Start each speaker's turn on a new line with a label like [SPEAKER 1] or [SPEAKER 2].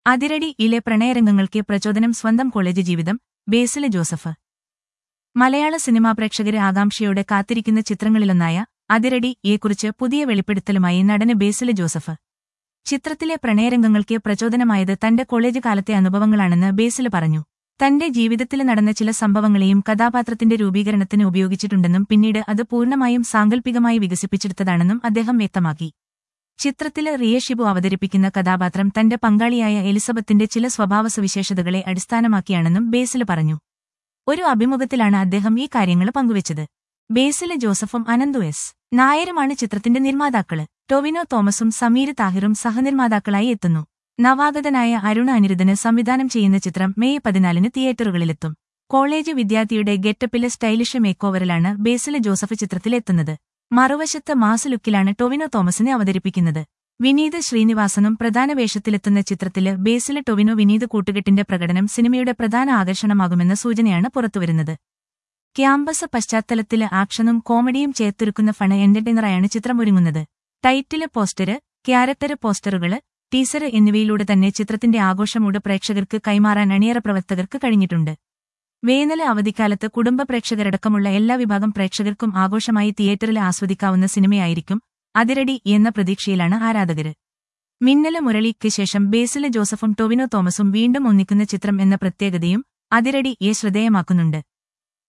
[SPEAKER 1] അതിരടി ഇലെ പ്രണയരംഗങ്ങൾക്ക് പ്രചോദനം സ്വന്തം കോളേജ് ജീവിതം ബേസില് ജോസഫ് മലയാള സിനിമാ പ്രേക്ഷകരെ ആകാംക്ഷയോടെ കാത്തിരിക്കുന്ന ചിത്രങ്ങളിലൊന്നായ അതിരടി യെക്കുറിച്ച് പുതിയ വെളിപ്പെടുത്തലുമായി നടന് ബേസില് ജോസഫ് ചിത്രത്തിലെ പ്രണയരംഗങ്ങൾക്ക് പ്രചോദനമായത് തന്റെ കോളേജ് കാലത്തെ അനുഭവങ്ങളാണെന്ന് ബേസില് പറഞ്ഞു തന്റെ ജീവിതത്തിൽ നടന്ന ചില സംഭവങ്ങളെയും കഥാപാത്രത്തിന്റെ രൂപീകരണത്തിന് ഉപയോഗിച്ചിട്ടുണ്ടെന്നും പിന്നീട് അത് പൂർണ്ണമായും സാങ്കല്പികമായി വികസിപ്പിച്ചെടുത്തതാണെന്നും അദ്ദേഹം വ്യക്തമാക്കി ചിത്രത്തില് റിയ ഷിബു അവതരിപ്പിക്കുന്ന കഥാപാത്രം തന്റെ പങ്കാളിയായ എലിസബത്തിന്റെ ചില സ്വഭാവസവിശേഷതകളെ അടിസ്ഥാനമാക്കിയാണെന്നും ബേസില് പറഞ്ഞു ഒരു അഭിമുഖത്തിലാണ് അദ്ദേഹം ഈ കാര്യങ്ങൾ പങ്കുവച്ചത് ബേസില് ജോസഫും അനന്തു എസ് നായരുമാണ് ചിത്രത്തിന്റെ നിർമ്മാതാക്കള് ടൊവിനോ തോമസും സമീര് താഹിറും സഹനിർമ്മാതാക്കളായി എത്തുന്നു നവാഗതനായ അരുണ അനിരുദ്ധന് സംവിധാനം ചെയ്യുന്ന ചിത്രം മെയ് പതിനാലിന് തിയേറ്ററുകളിലെത്തും കോളേജ് വിദ്യാർത്ഥിയുടെ ഗെറ്റപ്പിലെ സ്റ്റൈലിഷ് മേക്കോവറിലാണ് ബേസില് ജോസഫ് ചിത്രത്തിലെത്തുന്നത് മറുവശത്ത് മാസ് ലുക്കിലാണ് ടൊവിനോ തോമസിനെ അവതരിപ്പിക്കുന്നത് വിനീത് ശ്രീനിവാസനും പ്രധാന വേഷത്തിലെത്തുന്ന ചിത്രത്തില് ബേസില് ടൊവിനോ വിനീത് കൂട്ടുകെട്ടിന്റെ പ്രകടനം സിനിമയുടെ പ്രധാന ആകർഷണമാകുമെന്ന സൂചനയാണ് പുറത്തുവരുന്നത് ക്യാമ്പസ് പശ്ചാത്തലത്തില് ആക്ഷനും കോമഡിയും ചേർത്തൊരുക്കുന്ന ഫണ് എന്റർടൈനറായാണ് ചിത്രമൊരുങ്ങുന്നത് ടൈറ്റില് പോസ്റ്റര് ക്യാരക്ടര് പോസ്റ്ററുകള് ടീസർ എന്നിവയിലൂടെ തന്നെ ചിത്രത്തിന്റെ ആഘോഷമൂട് പ്രേക്ഷകർക്ക് കൈമാറാൻ അണിയറ പ്രവർത്തകർക്ക് കഴിഞ്ഞിട്ടുണ്ട് വേനല് അവധിക്കാലത്ത് കുടുംബ പ്രേക്ഷകരടക്കമുള്ള എല്ലാ വിഭാഗം പ്രേക്ഷകർക്കും ആഘോഷമായി തിയേറ്ററിൽ ആസ്വദിക്കാവുന്ന സിനിമയായിരിക്കും അതിരടി എന്ന പ്രതീക്ഷയിലാണ് ആരാധകര് മിന്നല് മുരളിക്ക് ശേഷം ബേസില് ജോസഫും ടൊവിനോ തോമസും വീണ്ടും ഒന്നിക്കുന്ന ചിത്രം എന്ന പ്രത്യേകതയും അതിരടി യെ ശ്രദ്ധേയമാക്കുന്നുണ്ട്